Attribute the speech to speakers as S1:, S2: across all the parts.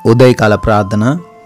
S1: ఉదయకాల ప్రార్థన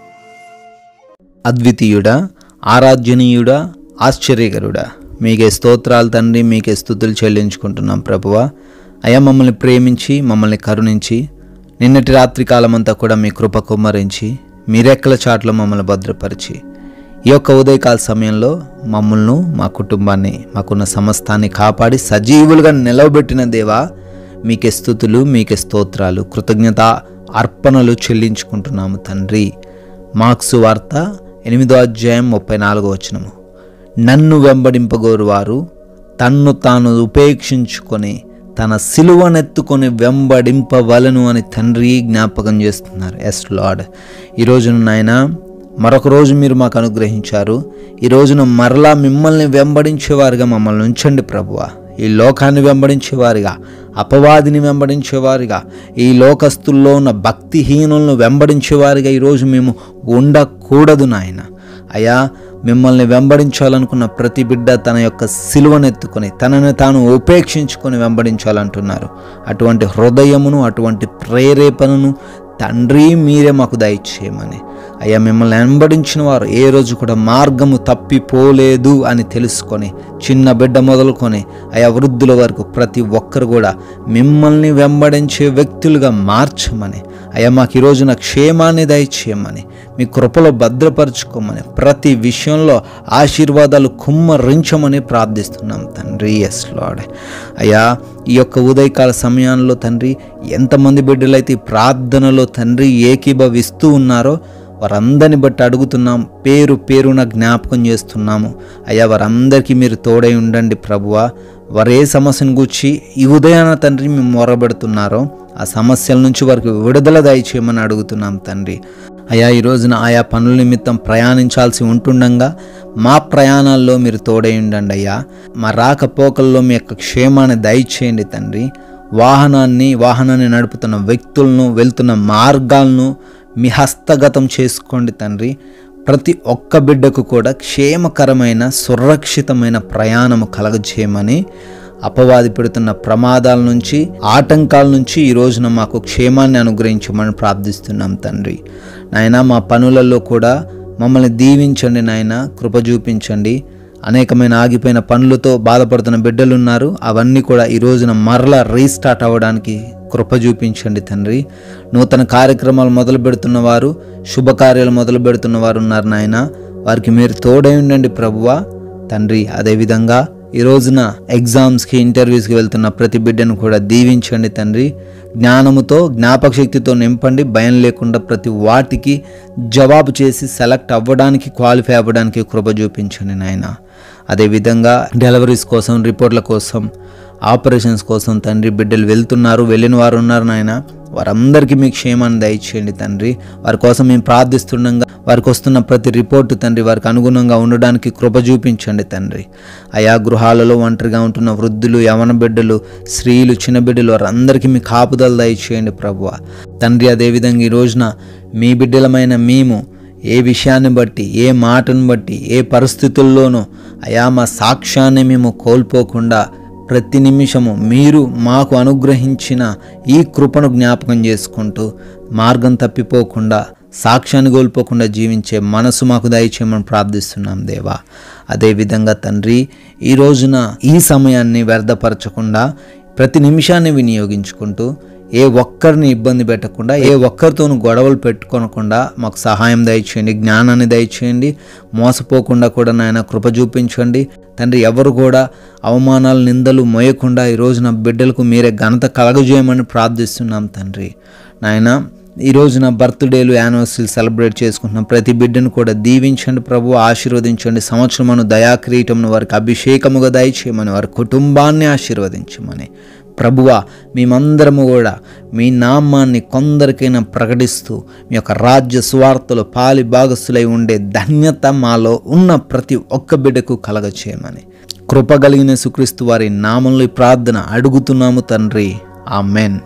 S1: అద్వితీయుడా ఆరాధ్యనీయుడా ఆశ్చర్యకరుడా మీకే స్తోత్రాలు తండ్రి మీకే స్థుతులు చెల్లించుకుంటున్నాం ప్రభువా అయా మమ్మల్ని ప్రేమించి మమ్మల్ని కరుణించి నిన్నటి రాత్రి కాలమంతా కూడా మీ కృప కుమ్మరించి మీ రెక్కల చాట్లో మమ్మల్ని భద్రపరిచి ఈ యొక్క ఉదయకాల సమయంలో మమ్మల్ని మా కుటుంబాన్ని మాకున్న సమస్తాన్ని కాపాడి సజీవులుగా నిలవబెట్టిన దేవా మీకే స్థుతులు మీకే స్తోత్రాలు కృతజ్ఞత అర్పణలు చెల్లించుకుంటున్నాము తండ్రి మార్క్స్ వార్త ఎనిమిదో అధ్యాయం ముప్పై నాలుగో వచనము నన్ను వెంబడింపగోరు వారు తన్ను తాను ఉపేక్షించుకొని తన సిలువనెత్తుకొని వెంబడింపవలను అని తండ్రి జ్ఞాపకం చేస్తున్నారు ఎస్ లార్డ్ ఈ రోజున నాయన మరొక రోజు మీరు మాకు అనుగ్రహించారు ఈ రోజున మరలా మిమ్మల్ని వెంబడించేవారుగా మమ్మల్ని ఉంచండి ప్రభువా ఈ లోకాన్ని వెంబడించేవారుగా అపవాదిని వెంబడించేవారుగా ఈ లోకస్తుల్లో ఉన్న భక్తిహీనులను వెంబడించేవారుగా ఈరోజు మేము ఉండకూడదు నాయన అయ్యా మిమ్మల్ని వెంబడించాలనుకున్న ప్రతి బిడ్డ తన యొక్క సిలువనెత్తుకొని తనని తాను ఉపేక్షించుకొని వెంబడించాలంటున్నారు అటువంటి హృదయమును అటువంటి ప్రేరేపణను తండ్రి మీరే మాకు దయచేయమని అయ్యా మిమ్మల్ని వెంబడించిన వారు ఏ రోజు కూడా మార్గము తప్పిపోలేదు అని తెలుసుకొని చిన్న బిడ్డ మొదలుకొని అయా వృద్ధుల వరకు ప్రతి ఒక్కరు కూడా మిమ్మల్ని వెంబడించే వ్యక్తులుగా మార్చమని అయ్యా మాకు ఈ రోజున క్షేమాన్ని దయచేయమని మీ కృపలో భద్రపరచుకోమని ప్రతి విషయంలో ఆశీర్వాదాలు కుమ్మరించమని ప్రార్థిస్తున్నాం తండ్రి ఎస్ లాడ్ అయ్యా ఈ యొక్క ఉదయకాల సమయంలో తండ్రి ఎంతమంది బిడ్డలైతే ఈ ప్రార్థనలో తండ్రి ఏకీభవిస్తూ ఉన్నారో వారందరిని బట్టి అడుగుతున్నాం పేరు పేరున జ్ఞాపకం చేస్తున్నాము అయ్యా వారందరికీ మీరు తోడై ఉండండి ప్రభువా వారు ఏ సమస్యను గూర్చి ఈ ఉదయాన తండ్రి మేము మొరబెడుతున్నారో ఆ సమస్యల నుంచి వారికి విడుదల దయచేయమని అడుగుతున్నాం తండ్రి అయా ఈ రోజున ఆయా పనుల నిమిత్తం ప్రయాణించాల్సి ఉంటుండగా మా ప్రయాణాల్లో మీరు తోడై ఉండండి అయ్యా మా రాకపోకల్లో మీ యొక్క క్షేమాన్ని దయచేయండి తండ్రి వాహనాన్ని వాహనాన్ని నడుపుతున్న వ్యక్తులను వెళ్తున్న మార్గాలను మీ హస్తగతం చేసుకోండి తండ్రి ప్రతి ఒక్క బిడ్డకు కూడా క్షేమకరమైన సురక్షితమైన ప్రయాణము కలగజేయమని అపవాది పెడుతున్న ప్రమాదాల నుంచి ఆటంకాల నుంచి ఈ రోజున మాకు క్షేమాన్ని అనుగ్రహించమని ప్రార్థిస్తున్నాం తండ్రి నాయన మా పనులలో కూడా మమ్మల్ని దీవించండి నాయన కృప చూపించండి అనేకమైన ఆగిపోయిన పనులతో బాధపడుతున్న బిడ్డలు ఉన్నారు అవన్నీ కూడా ఈ రోజున మరలా రీస్టార్ట్ అవ్వడానికి కృప చూపించండి తండ్రి నూతన కార్యక్రమాలు మొదలు పెడుతున్న వారు శుభకార్యాలు మొదలు పెడుతున్న వారు ఉన్నారు నాయన వారికి మీరు తోడై ఉండండి ప్రభువా తండ్రి అదేవిధంగా ఈ రోజున ఎగ్జామ్స్కి ఇంటర్వ్యూస్కి వెళ్తున్న ప్రతి బిడ్డను కూడా దీవించండి తండ్రి జ్ఞానముతో జ్ఞాపక శక్తితో నింపండి భయం లేకుండా ప్రతి వాటికి జవాబు చేసి సెలెక్ట్ అవ్వడానికి క్వాలిఫై అవ్వడానికి కృప చూపించండి నాయన అదేవిధంగా డెలివరీస్ కోసం రిపోర్ట్ల కోసం ఆపరేషన్స్ కోసం తండ్రి బిడ్డలు వెళ్తున్నారు వెళ్ళిన వారు ఉన్నారు నాయన వారందరికీ మీ క్షేమాన్ని దయచేయండి తండ్రి వారి కోసం మేము ప్రార్థిస్తుండగా వారికి వస్తున్న ప్రతి రిపోర్టు తండ్రి వారికి అనుగుణంగా ఉండడానికి కృప చూపించండి తండ్రి ఆయా గృహాలలో ఒంటరిగా ఉంటున్న వృద్ధులు యవన బిడ్డలు స్త్రీలు చిన్న బిడ్డలు వారందరికీ మీ కాపుదల దయచేయండి ప్రభువ తండ్రి అదేవిధంగా ఈ రోజున మీ బిడ్డలమైన మేము ఏ విషయాన్ని బట్టి ఏ మాటను బట్టి ఏ పరిస్థితుల్లోనూ అయా మా సాక్ష్యాన్ని మేము కోల్పోకుండా ప్రతి నిమిషము మీరు మాకు అనుగ్రహించిన ఈ కృపను జ్ఞాపకం చేసుకుంటూ మార్గం తప్పిపోకుండా సాక్ష్యాన్ని కోల్పోకుండా జీవించే మనసు మాకు దయచేయమని ప్రార్థిస్తున్నాం దేవా అదేవిధంగా తండ్రి ఈ రోజున ఈ సమయాన్ని వ్యర్థపరచకుండా ప్రతి నిమిషాన్ని వినియోగించుకుంటూ ఏ ఒక్కరిని ఇబ్బంది పెట్టకుండా ఏ ఒక్కరితోనూ గొడవలు పెట్టుకోనకుండా మాకు సహాయం దయచేయండి జ్ఞానాన్ని దయచేయండి మోసపోకుండా కూడా నాయన కృప చూపించండి తండ్రి ఎవరు కూడా అవమానాలు నిందలు మోయకుండా ఈ రోజున బిడ్డలకు మీరే ఘనత కలగజేయమని ప్రార్థిస్తున్నాం తండ్రి నాయన ఈ రోజున బర్త్డేలు యానివర్సరీలు సెలబ్రేట్ చేసుకుంటున్న ప్రతి బిడ్డను కూడా దీవించండి ప్రభు ఆశీర్వదించండి సంవత్సరమును దయాక్రీటమును వారికి అభిషేకముగా దయచేయమని వారి కుటుంబాన్ని ఆశీర్వదించమని ప్రభువా మేమందరము కూడా మీ నామాన్ని కొందరికైనా ప్రకటిస్తూ మీ యొక్క రాజ్య స్వార్థలు పాలి భాగస్థులై ఉండే ధన్యత మాలో ఉన్న ప్రతి ఒక్క బిడ్డకు కలగచేయమని కృపగలిగిన సుక్రీస్తు వారి నామంలో ఈ ప్రార్థన అడుగుతున్నాము తండ్రి ఆమెన్